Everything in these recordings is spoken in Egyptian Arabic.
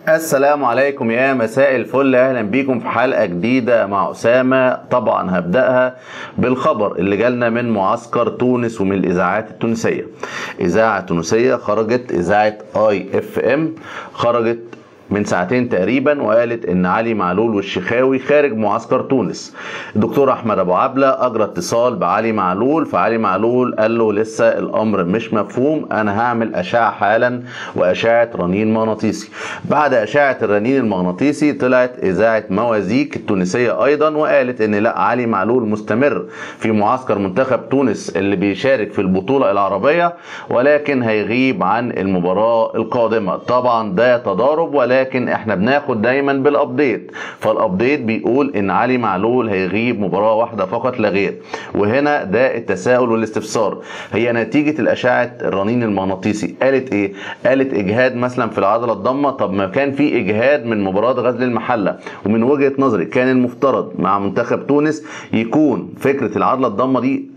السلام عليكم يا مساء الفل اهلا بيكم في حلقه جديده مع اسامه طبعا هبداها بالخبر اللي جالنا من معسكر تونس ومن الاذاعات التونسيه اذاعه تونسيه خرجت اذاعه اي اف ام خرجت من ساعتين تقريبا وقالت ان علي معلول والشخاوي خارج معسكر تونس الدكتور احمد ابو عبله اجرى اتصال بعلي معلول فعلي معلول قال له لسه الامر مش مفهوم انا هعمل اشعه حالا واشعه رنين مغناطيسي بعد اشعه الرنين المغناطيسي طلعت اذاعه موازيك التونسيه ايضا وقالت ان لا علي معلول مستمر في معسكر منتخب تونس اللي بيشارك في البطوله العربيه ولكن هيغيب عن المباراه القادمه طبعا ده تضارب ولكن ولكن احنا بناخد دايما بالابديت فالابديت بيقول ان علي معلول هيغيب مباراه واحده فقط لا غير وهنا ده التساؤل والاستفسار هي نتيجه الاشعه الرنين المغناطيسي قالت ايه قالت اجهاد مثلا في العضله الضمه طب ما كان في اجهاد من مباراه غزل المحله ومن وجهه نظري كان المفترض مع منتخب تونس يكون فكره العضله الضمه دي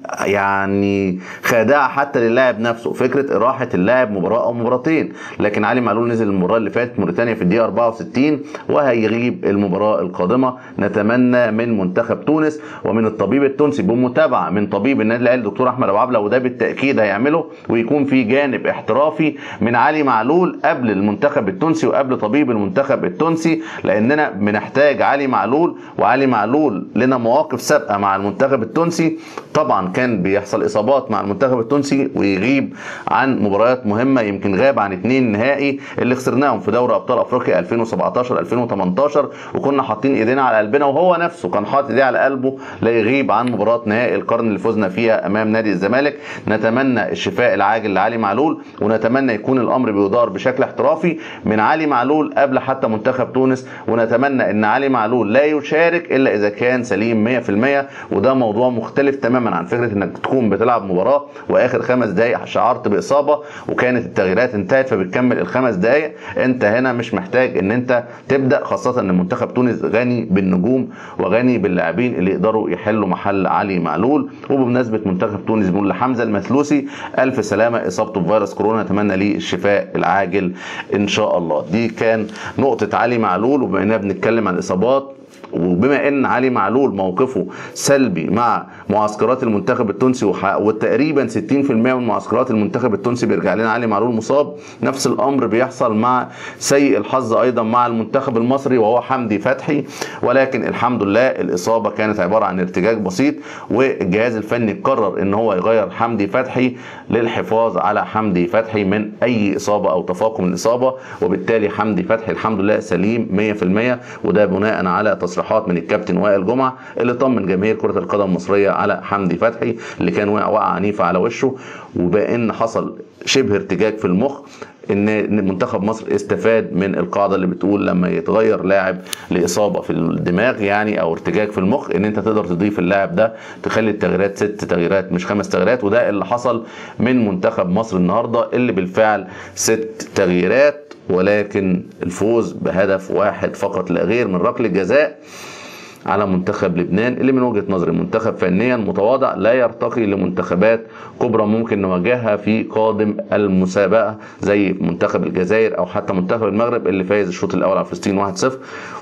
يعني خادعه حتى للاعب نفسه فكره راحه اللاعب مباراه او مباراتين لكن علي معلول نزل المباراه اللي فاتت موريتانيا في الدقيقه 64 وهيغيب المباراه القادمه نتمنى من منتخب تونس ومن الطبيب التونسي بمتابعه من طبيب النادي الاهلي الدكتور احمد ابو عبله وده بالتاكيد هيعمله ويكون في جانب احترافي من علي معلول قبل المنتخب التونسي وقبل طبيب المنتخب التونسي لاننا بنحتاج علي معلول وعلي معلول لنا مواقف سابقه مع المنتخب التونسي طبعا كان بيحصل اصابات مع المنتخب التونسي ويغيب عن مباريات مهمه يمكن غاب عن اثنين نهائي اللي خسرناهم في دوري ابطال افريقيا 2017 2018 وكنا حاطين ايدينا على قلبنا وهو نفسه كان حاطط ايديه على قلبه لا يغيب عن مباراه نهائي القرن اللي فزنا فيها امام نادي الزمالك نتمنى الشفاء العاجل لعلي معلول ونتمنى يكون الامر بيدار بشكل احترافي من علي معلول قبل حتى منتخب تونس ونتمنى ان علي معلول لا يشارك الا اذا كان سليم 100% وده موضوع مختلف تماما عن فكره انك تكون بتلعب مباراه واخر خمس دقائق شعرت باصابه وكانت التغييرات انتهت فبتكمل الخمس دقائق انت هنا مش محتاج ان انت تبدا خاصه ان منتخب تونس غني بالنجوم وغني باللاعبين اللي يقدروا يحلوا محل علي معلول وبمناسبه منتخب تونس بنقول لحمزه المثلوسي الف سلامه اصابته بفيروس كورونا نتمنى ليه الشفاء العاجل ان شاء الله دي كان نقطه علي معلول وبما اننا بنتكلم عن الاصابات وبما ان علي معلول موقفه سلبي مع معسكرات المنتخب التونسي وتقريبا 60% من معسكرات المنتخب التونسي بيرجع لنا علي معلول مصاب نفس الامر بيحصل مع سيء الحظ ايضا مع المنتخب المصري وهو حمدي فتحي ولكن الحمد لله الاصابه كانت عباره عن ارتجاج بسيط والجهاز الفني قرر ان هو يغير حمدي فتحي للحفاظ على حمدي فتحي من اي اصابه او تفاقم الاصابه وبالتالي حمدي فتحي الحمد لله سليم 100% وده بناء على تصريحات تصريحات من الكابتن وائل جمعه اللي طمن جماهير كره القدم المصريه على حمدي فتحي اللي كان وقع وقعه عنيفه على وشه وبان حصل شبه ارتجاج في المخ ان منتخب مصر استفاد من القاعده اللي بتقول لما يتغير لاعب لاصابه في الدماغ يعني او ارتجاج في المخ ان انت تقدر تضيف اللاعب ده تخلي التغييرات ست تغييرات مش خمس تغييرات وده اللي حصل من منتخب مصر النهارده اللي بالفعل ست تغييرات ولكن الفوز بهدف واحد فقط لا غير من ركله جزاء على منتخب لبنان اللي من وجهه نظري منتخب فنيا متواضع لا يرتقي لمنتخبات كبرى ممكن نواجهها في قادم المسابقه زي منتخب الجزائر او حتى منتخب المغرب اللي فايز الشوط الاول على فلسطين 1-0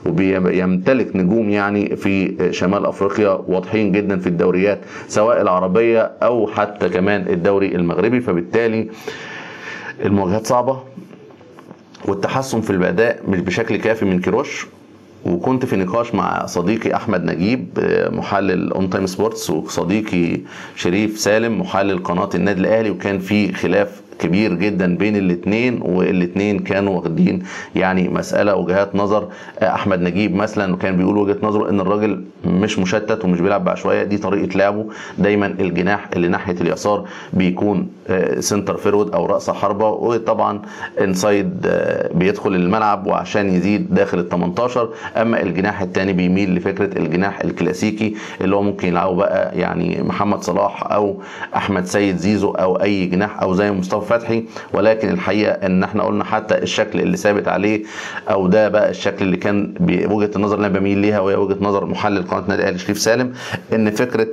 وبيمتلك نجوم يعني في شمال افريقيا واضحين جدا في الدوريات سواء العربيه او حتى كمان الدوري المغربي فبالتالي المواجهات صعبه والتحسن في الاداء مش بشكل كافي من كيروش وكنت في نقاش مع صديقي احمد نجيب محلل اون تايم سبورتس وصديقي شريف سالم محلل قناه النادي الاهلي وكان في خلاف كبير جدا بين الاثنين والاثنين كانوا واخدين يعني مساله وجهات نظر احمد نجيب مثلا كان بيقول وجهه نظره ان الراجل مش مشتت ومش بيلعب بعشوائيه دي طريقه لعبه دايما الجناح اللي ناحيه اليسار بيكون سنتر فيرود او راس حربه وطبعا انسايد بيدخل الملعب وعشان يزيد داخل ال 18 اما الجناح الثاني بيميل لفكره الجناح الكلاسيكي اللي هو ممكن يلعبه بقى يعني محمد صلاح او احمد سيد زيزو او اي جناح او زي مصطفى فتحي ولكن الحقيقه ان احنا قلنا حتى الشكل اللي ثابت عليه او ده بقى الشكل اللي كان وجهه النظر اللي انا بميل ليها وهي وجهه نظر محلل قناه النادي الاهلي شريف سالم ان فكره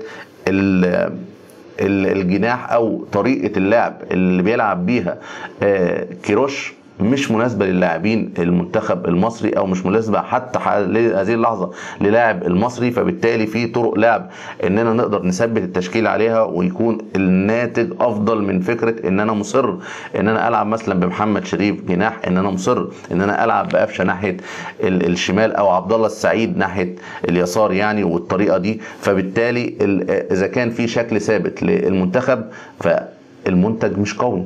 الجناح او طريقه اللعب اللي بيلعب بيها كيروش مش مناسبه للاعبين المنتخب المصري او مش مناسبه حتى هذه اللحظه للاعب المصري فبالتالي في طرق لعب اننا نقدر نثبت التشكيل عليها ويكون الناتج افضل من فكره ان انا مصر ان انا العب مثلا بمحمد شريف جناح ان انا مصر ان انا العب بقفشه ناحيه الشمال او عبد الله السعيد ناحيه اليسار يعني والطريقه دي فبالتالي اذا كان في شكل ثابت للمنتخب فالمنتج مش قوي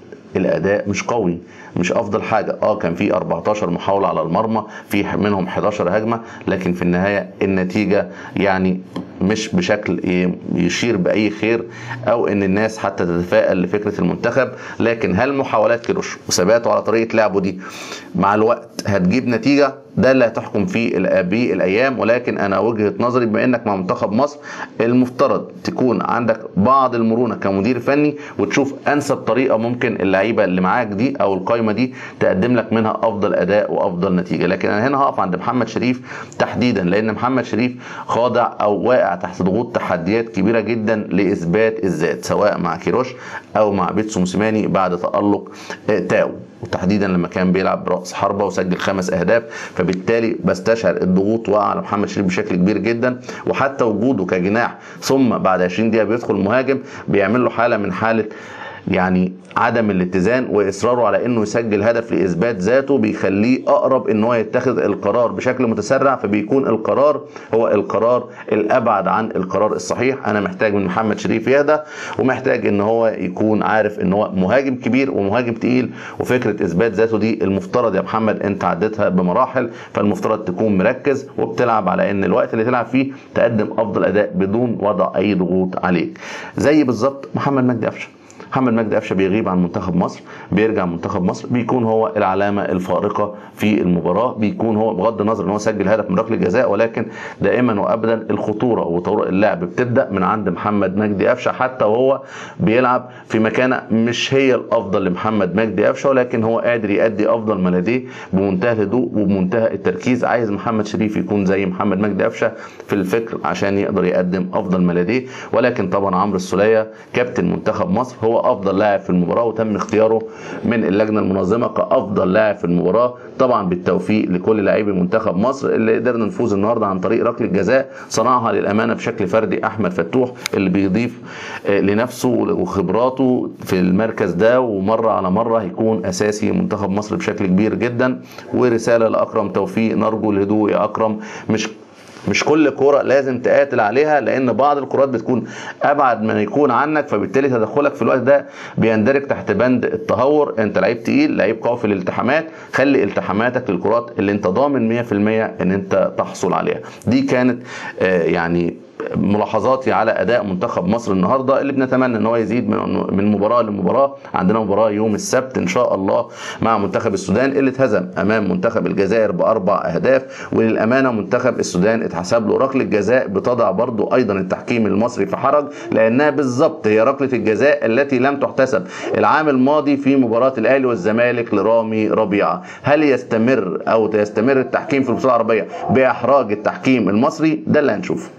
الاداء مش قوي مش افضل حاجه اه كان في 14 محاوله على المرمى في منهم 11 هجمه لكن في النهايه النتيجه يعني مش بشكل يشير باي خير او ان الناس حتى تتفائل لفكره المنتخب لكن هل محاولات كيروش وثباته على طريقه لعبه دي مع الوقت هتجيب نتيجه ده اللي هتحكم فيه بالايام ولكن انا وجهه نظري بما انك مع منتخب مصر المفترض تكون عندك بعض المرونه كمدير فني وتشوف انسب طريقه ممكن اللعيبه اللي معاك دي او القايمه دي تقدم لك منها افضل اداء وافضل نتيجه لكن انا هنا هقف عند محمد شريف تحديدا لان محمد شريف خاضع او واقع تحت ضغوط تحديات كبيره جدا لاثبات الذات سواء مع كيروش او مع بيتسو موسيماني بعد تالق تاو وتحديدا لما كان بيلعب براس حربه وسجل خمس اهداف فبالتالي بستشعر الضغوط وقع على محمد شريف بشكل كبير جدا وحتى وجوده كجناح ثم بعد 20 دقيقه بيدخل مهاجم بيعمل له حاله من حاله يعني عدم الاتزان واصراره على انه يسجل هدف لاثبات ذاته بيخليه اقرب ان هو يتخذ القرار بشكل متسرع فبيكون القرار هو القرار الابعد عن القرار الصحيح انا محتاج من محمد شريف يهدى ومحتاج ان هو يكون عارف ان هو مهاجم كبير ومهاجم تقيل وفكره اثبات ذاته دي المفترض يا محمد انت عديتها بمراحل فالمفترض تكون مركز وبتلعب على ان الوقت اللي تلعب فيه تقدم افضل اداء بدون وضع اي ضغوط عليك زي بالظبط محمد مجدي قفشه محمد مجدي قفشه بيغيب عن منتخب مصر بيرجع منتخب مصر بيكون هو العلامه الفارقه في المباراه بيكون هو بغض النظر ان هو سجل هدف من ركله جزاء ولكن دائما وابدا الخطوره وطرق اللعب بتبدا من عند محمد مجدي قفشه حتى وهو بيلعب في مكانه مش هي الافضل لمحمد مجدي قفشه ولكن هو قادر يؤدي افضل ما لديه بمنتهى الهدوء وبمنتهى التركيز عايز محمد شريف يكون زي محمد مجدي قفشه في الفكر عشان يقدر يقدم افضل ما لديه ولكن طبعا عمرو السوليه كابتن منتخب مصر هو افضل لاعب في المباراه وتم اختياره من اللجنه المنظمه كافضل لاعب في المباراه طبعا بالتوفيق لكل لاعبي منتخب مصر اللي قدرنا نفوز النهارده عن طريق ركله جزاء صنعها للامانه بشكل فردي احمد فتوح اللي بيضيف لنفسه وخبراته في المركز ده ومره على مره هيكون اساسي منتخب مصر بشكل كبير جدا ورساله لاكرم توفيق نرجو الهدوء يا اكرم مش مش كل كوره لازم تقاتل عليها لان بعض الكرات بتكون ابعد من يكون عنك فبالتالي تدخلك في الوقت ده بيندرج تحت بند التهور انت لعيب تقيل لعيب قوي في الالتحامات خلي التحاماتك للكرات اللي انت ضامن 100% ان انت تحصل عليها دي كانت آه يعني ملاحظاتي على اداء منتخب مصر النهارده اللي بنتمنى ان هو يزيد من من مباراه لمباراه عندنا مباراه يوم السبت ان شاء الله مع منتخب السودان اللي اتهزم امام منتخب الجزائر باربع اهداف وللامانه منتخب السودان اتحسب له ركله جزاء بتضع برضو ايضا التحكيم المصري في حرج لانها بالظبط هي ركله الجزاء التي لم تحتسب العام الماضي في مباراه الاهلي والزمالك لرامي ربيعه هل يستمر او يستمر التحكيم في البطوله العربيه باحراج التحكيم المصري ده اللي هنشوفه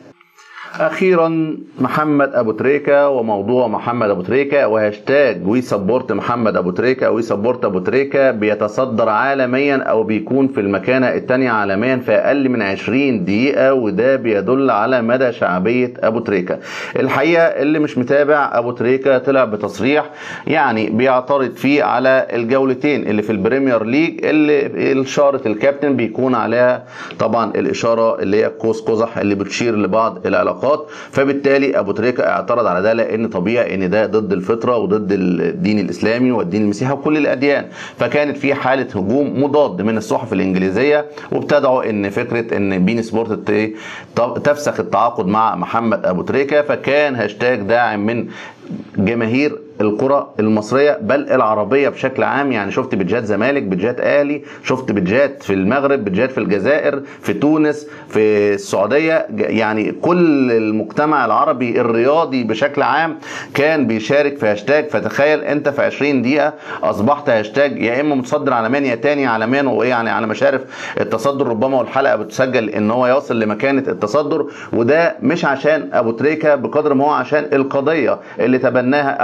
اخيرا محمد ابو تريكه وموضوع محمد ابو تريكه وهاشتاج وي سبورت محمد ابو تريكه وي سبورت ابو تريكه بيتصدر عالميا او بيكون في المكانه الثانيه عالميا في اقل من 20 دقيقه وده بيدل على مدى شعبيه ابو تريكه الحقيقه اللي مش متابع ابو تريكه طلع بتصريح يعني بيعترض فيه على الجولتين اللي في البريمير ليج اللي اشاره الكابتن بيكون عليها طبعا الاشاره اللي هي قوس قزح اللي بتشير لبعض العلاقات العلاقات فبالتالي ابو تريكه اعترض على ده لان طبيعي ان ده ضد الفطره وضد الدين الاسلامي والدين المسيحي وكل الاديان فكانت في حاله هجوم مضاد من الصحف الانجليزيه وابتدعوا ان فكره ان بين سبورت تفسخ التعاقد مع محمد ابو تريكه فكان هاشتاج داعم من جماهير الكرة المصرية بل العربية بشكل عام يعني شفت بتجات زمالك بتجات اهلي شفت بتجات في المغرب بتجات في الجزائر في تونس في السعودية يعني كل المجتمع العربي الرياضي بشكل عام كان بيشارك في هاشتاج فتخيل انت في 20 دقيقة اصبحت هاشتاج يا اما متصدر عالميا يا تاني عالميا وايه يعني على مشارف التصدر ربما والحلقة بتسجل ان هو يصل لمكانة التصدر وده مش عشان ابو تريكة بقدر ما هو عشان القضية اللي تبناها او صرح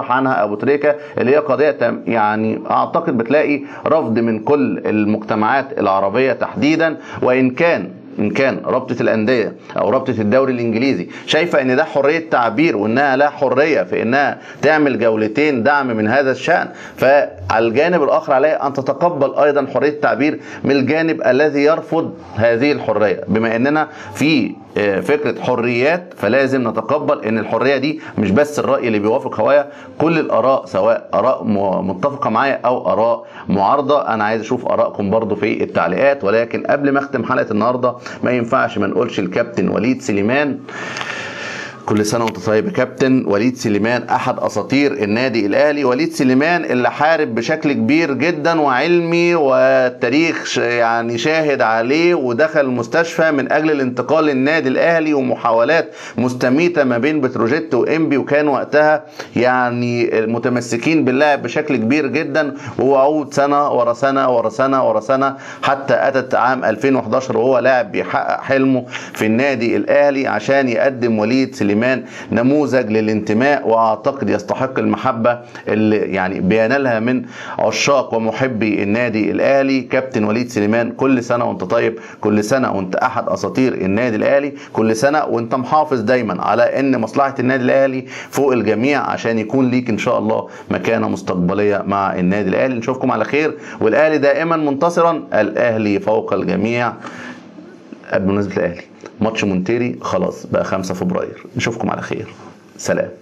طرح عنها ابو تريكه اللي هي قضيه يعني اعتقد بتلاقي رفض من كل المجتمعات العربيه تحديدا وان كان ان كان رابطه الانديه او رابطه الدوري الانجليزي شايفه ان ده حريه تعبير وانها لا حريه في انها تعمل جولتين دعم من هذا الشان فعلى الجانب الاخر عليها ان تتقبل ايضا حريه التعبير من الجانب الذي يرفض هذه الحريه بما اننا في فكره حريات فلازم نتقبل ان الحريه دي مش بس الراي اللي بيوافق هوايا كل الاراء سواء اراء متفقه معايا او اراء معارضه انا عايز اشوف ارائكم برضو في التعليقات ولكن قبل ما اختم حلقه النهارده ما ينفعش ما نقولش الكابتن وليد سليمان كل سنه وانت طيب يا كابتن وليد سليمان احد اساطير النادي الاهلي وليد سليمان اللي حارب بشكل كبير جدا وعلمي والتاريخ يعني شاهد عليه ودخل المستشفى من اجل الانتقال للنادي الاهلي ومحاولات مستميته ما بين بتروجيت وانبي وكان وقتها يعني متمسكين باللاعب بشكل كبير جدا ووعود سنه ورا سنه ورا سنه ورا سنه حتى اتت عام 2011 وهو لاعب بيحقق حلمه في النادي الاهلي عشان يقدم وليد سليمان سليمان نموذج للانتماء واعتقد يستحق المحبه اللي يعني بينالها من عشاق ومحبي النادي الاهلي كابتن وليد سليمان كل سنه وانت طيب كل سنه وانت احد اساطير النادي الاهلي كل سنه وانت محافظ دايما على ان مصلحه النادي الاهلي فوق الجميع عشان يكون ليك ان شاء الله مكانه مستقبليه مع النادي الاهلي نشوفكم على خير والاهلي دائما منتصرا الاهلي فوق الجميع بمناسبه الاهلي ماتش مونتيري خلاص بقى 5 فبراير نشوفكم على خير سلام